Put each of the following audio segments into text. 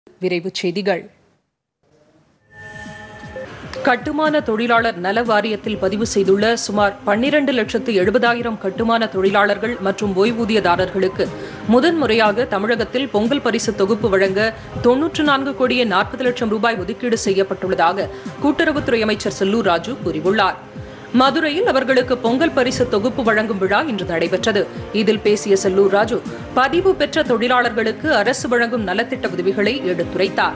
விரைவுச் செய்திகள் கட்டுமான தொழிலாளர் நல வாரியத்தில் பதிவு செய்துள்ள சுமார் பன்னிரண்டு லட்சத்து எழுபதாயிரம் கட்டுமான தொழிலாளர்கள் மற்றும் ஓய்வூதியதாரர்களுக்கு முதன்முறையாக தமிழகத்தில் பொங்கல் பரிசு தொகுப்பு வழங்க தொன்னூற்று நான்கு கோடியே நாற்பது லட்சம் ரூபாய் ஒதுக்கீடு செய்யப்பட்டுள்ளதாக கூட்டுறவுத்துறை அமைச்சர் செல்லூர் ராஜு கூறியுள்ளார் மதுரையில் அவர்களுக்கு பொங்கல் பரிசு தொகுப்பு வழங்கும் விழா இன்று நடைபெற்றது இதில் பேசிய செல்லூர் ராஜு பதிவு பெற்ற தொழிலாளர்களுக்கு அரசு வழங்கும் நலத்திட்ட உதவிகளை எடுத்துரைத்தார்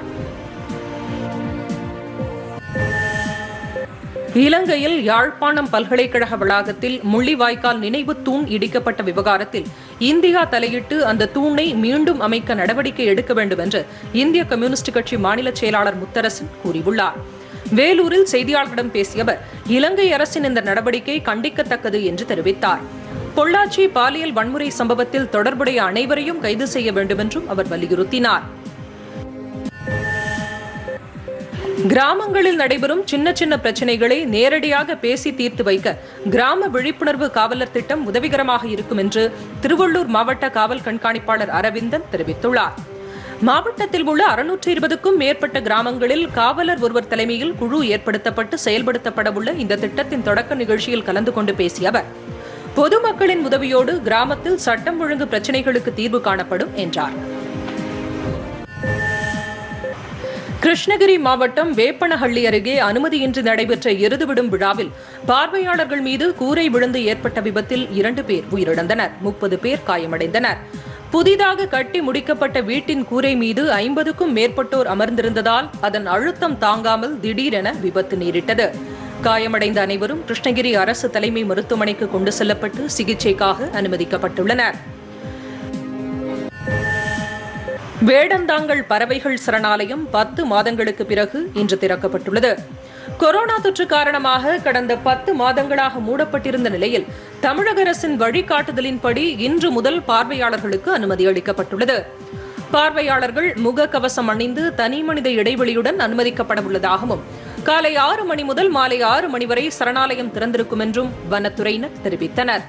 இலங்கையில் யாழ்ப்பாணம் பல்கலைக்கழக வளாகத்தில் முள்ளிவாய்க்கால் நினைவு தூண் இடிக்கப்பட்ட விவகாரத்தில் இந்தியா தலையிட்டு அந்த தூணை மீண்டும் அமைக்க நடவடிக்கை எடுக்க வேண்டும் என்று இந்திய கம்யூனிஸ்ட் கட்சி மாநில செயலாளர் முத்தரசன் கூறியுள்ளார் வேலூரில் செய்தியாளர்களிடம் பேசிய அவர் இலங்கை அரசின் இந்த நடவடிக்கை கண்டிக்கத்தக்கது என்று தெரிவித்தார் பொள்ளாச்சி பாலியல் வன்முறை சம்பவத்தில் தொடர்புடைய அனைவரையும் கைது செய்ய வேண்டும் என்றும் அவர் வலியுறுத்தினார் கிராமங்களில் நடைபெறும் சின்ன சின்ன பிரச்சனைகளை நேரடியாக பேசி தீர்த்து வைக்க கிராம விழிப்புணர்வு காவலர் திட்டம் உதவிகரமாக இருக்கும் என்று திருவள்ளூர் மாவட்ட காவல் கண்காணிப்பாளர் அரவிந்தன் தெரிவித்துள்ளார் மாவட்டத்தில் உள்ள அறுநூற்று இருபதுக்கும் மேற்பட்ட கிராமங்களில் காவலர் ஒருவர் தலைமையில் குழு ஏற்படுத்தப்பட்டு செயல்படுத்தப்பட உள்ள இந்த திட்டத்தின் தொடக்க நிகழ்ச்சியில் கலந்து கொண்டு பேசிய அவர் பொதுமக்களின் உதவியோடு கிராமத்தில் சட்டம் ஒழுங்கு பிரச்சினைகளுக்கு தீர்வு காணப்படும் என்றார் கிருஷ்ணகிரி மாவட்டம் வேப்பனஹள்ளி அருகே அனுமதியின்றி நடைபெற்ற எருதுவிடும் விழாவில் பார்வையாளர்கள் மீது கூரை விழுந்து ஏற்பட்ட விபத்தில் இரண்டு பேர் உயிரிழந்தனர் முப்பது பேர் காயமடைந்தனர் புதிதாக கட்டி முடிக்கப்பட்ட வீட்டின் கூரை மீது ஐம்பதுக்கும் மேற்பட்டோர் அமர்ந்திருந்ததால் அதன் அழுத்தம் தாங்காமல் திடீரென விபத்து நேரிட்டது காயமடைந்த அனைவரும் கிருஷ்ணகிரி அரசு தலைமை மருத்துவமனைக்கு கொண்டு செல்லப்பட்டு சிகிச்சைக்காக அனுமதிக்கப்பட்டுள்ளனர் வேடந்தாங்கல் பறவைகள் சரணாலயம் பத்து மாதங்களுக்கு பிறகு இன்று திறக்கப்பட்டுள்ளது கொரோனா தொற்று காரணமாக கடந்த பத்து மாதங்களாக மூடப்பட்டிருந்த நிலையில் தமிழக அரசின் வழிகாட்டுதலின்படி இன்று முதல் பார்வையாளர்களுக்கு அனுமதி அளிக்கப்பட்டுள்ளது பார்வையாளர்கள் முக கவசம் அணிந்து தனிமனித இடைவெளியுடன் அனுமதிக்கப்பட உள்ளதாகவும் காலை ஆறு மணி முதல் மாலை ஆறு மணி வரை சரணாலயம் திறந்திருக்கும் என்றும் வனத்துறையினர் தெரிவித்தனர்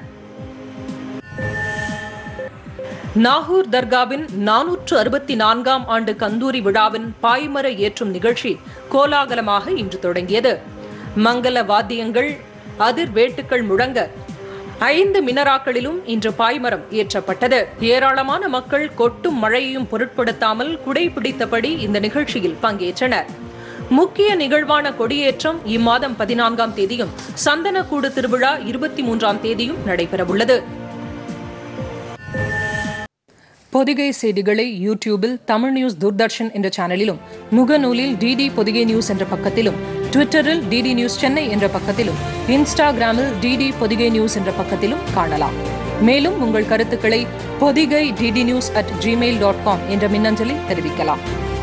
நாகூர் தர்காவின் நானூற்று அறுபத்தி நான்காம் ஆண்டு கந்தூரி விழாவின் பாய்மர ஏற்றும் நிகழ்ச்சி கோலாகலமாக இன்று தொடங்கியது மங்கள வாத்தியங்கள் அதிர் வேட்டுக்கள் முழங்க ஐந்து மினராக்களிலும் இன்று பாய்மரம் ஏற்றப்பட்டது ஏராளமான மக்கள் கொட்டும் மழையையும் பொருட்படுத்தாமல் குடை பிடித்தபடி இந்த நிகழ்ச்சியில் பங்கேற்றனர் முக்கிய நிகழ்வான கொடியேற்றம் இம்மாதம் பதினான்காம் தேதியும் சந்தனக்கூடு திருவிழா இருபத்தி மூன்றாம் தேதியும் நடைபெறவுள்ளது பொதிகை செய்திகளை யூடியூபில் தமிழ் நியூஸ் தூர்தர்ஷன் என்ற சேனலிலும் முகநூலில் டிடி பொதிகை நியூஸ் என்ற பக்கத்திலும் ட்விட்டரில் டிடி நியூஸ் சென்னை என்ற பக்கத்திலும் இன்ஸ்டாகிராமில் டிடி பொதிகை நியூஸ் என்ற பக்கத்திலும் காணலாம் மேலும் உங்கள் கருத்துக்களை Podhigai DD news at Gmail dot com என்ற மின்னஞ்சலில் தெரிவிக்கலாம்